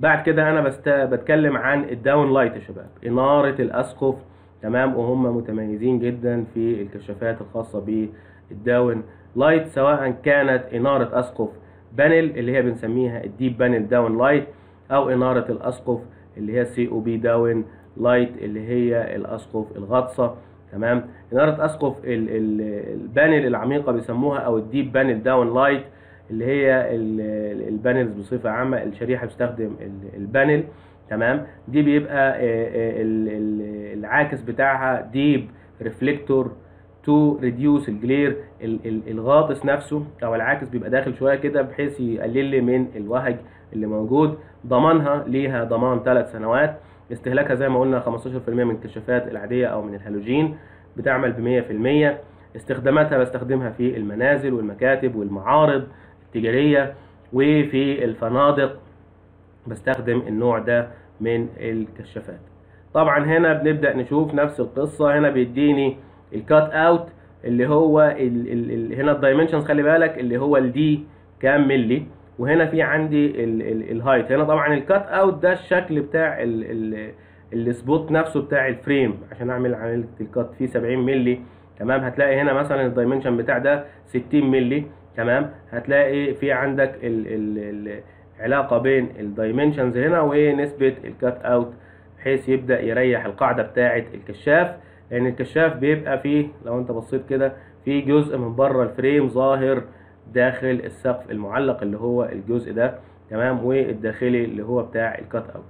بعد كده انا بست... بتكلم عن الداون لايت يا شباب اناره الاسقف تمام وهم متميزين جدا في الكشافات الخاصه بالداون لايت سواء كانت اناره اسقف بانل اللي هي بنسميها الديب بانل داون لايت او اناره الاسقف اللي هي السي او بي داون لايت اللي هي الاسقف الغطسه تمام اناره اسقف ال- ال- البانل العميقه بيسموها او الديب بانل داون لايت اللي هي ال- ال- البانلز بصفه عامه الشريحه بتستخدم ال- البانل تمام دي بيبقى آه، آه، ال- ال- العاكس بتاعها ديب ريفليكتور تو ريديوس الجلير الغاطس نفسه او العاكس بيبقى داخل شويه كده بحيث يقلل لي من الوهج اللي موجود ضمانها ليها ضمان ثلاث سنوات استهلاكها زي ما قلنا 15% من الكشافات العاديه او من الهالوجين بتعمل ب 100% استخداماتها بستخدمها في المنازل والمكاتب والمعارض التجاريه وفي الفنادق بستخدم النوع ده من الكشافات طبعا هنا بنبدا نشوف نفس القصه هنا بيديني الكات اوت اللي هو ال ال ال هنا الدايمنشنز خلي بالك اللي هو الدي كام ملي وهنا في عندي ال ال الهايت هنا طبعا الكات اوت ده الشكل بتاع ال ال السبوت نفسه بتاع الفريم عشان اعمل عمليه الكات فيه 70 ملي تمام هتلاقي هنا مثلا الدايمنشن بتاع ده 60 ملي تمام هتلاقي في عندك ال ال العلاقه بين الدايمنشنز هنا ونسبه الكات اوت بحيث يبدا يريح القاعده بتاعه الكشاف لان الكشاف بيبقى فيه لو انت بصيت كده في جزء من بره الفريم ظاهر داخل السقف المعلق اللي هو الجزء ده تمام والداخلي اللي هو بتاع الكات اوت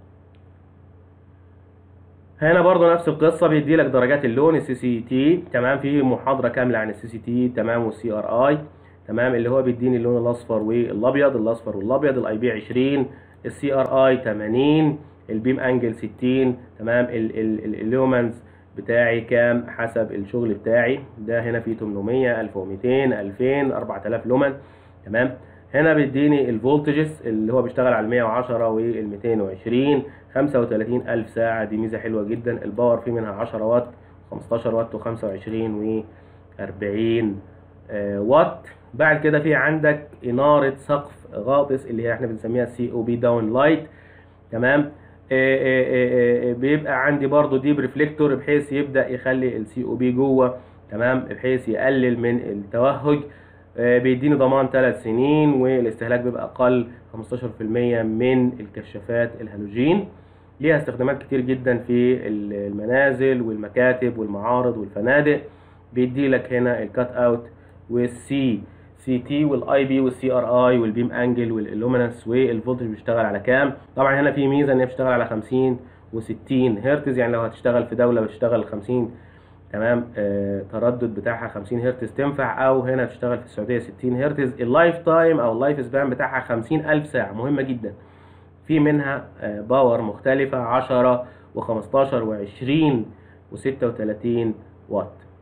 هنا برضو نفس القصة بيدي لك درجات اللون السي سي تي تمام في محاضرة كاملة عن السي سي تي تمام والسي ار اي تمام اللي هو بيديني اللون الاصفر والابيض الاصفر والابيض الاي بي 20 السي ار اي 80 البيم انجل 60 تمام اللومنز بتاعي كام حسب الشغل بتاعي ده هنا في 800 1200 2000 4000 لومن تمام هنا بيديني الفولتجز اللي هو بيشتغل على 110 وال 220 35000 ساعة دي ميزة حلوة جدا الباور فيه منها 10 واط 15 واط و25 و 40 آه، واط بعد كده في عندك إنارة سقف غاطس اللي هي احنا بنسميها سي او بي داون لايت تمام آه، آه، آه، آه، بيبقى عندي برضو ديب ريفليكتور بحيث يبدأ يخلي السي او بي جوه تمام بحيث يقلل من التوهج آه، بيديني ضمان ثلاث سنين والاستهلاك بيبقى اقل 15% من الكشافات الهالوجين ليها استخدامات كتير جدا في المنازل والمكاتب والمعارض والفنادق بيدي لك هنا الكات اوت والسي سي تي والاي بي والسي ار اي والبيم انجل والالومينس والفولتج بيشتغل على كام طبعا هنا في ميزه ان هي بتشتغل على 50 و60 هرتز يعني لو هتشتغل في دوله بتشتغل 50 تمام آه تردد بتاعها 50 هرتز تنفع او هنا تشتغل في السعوديه 60 هرتز اللايف تايم او اللايف سبان بتاعها 50000 ساعه مهمه جدا في منها آه باور مختلفه 10 و15 و20 و36 واط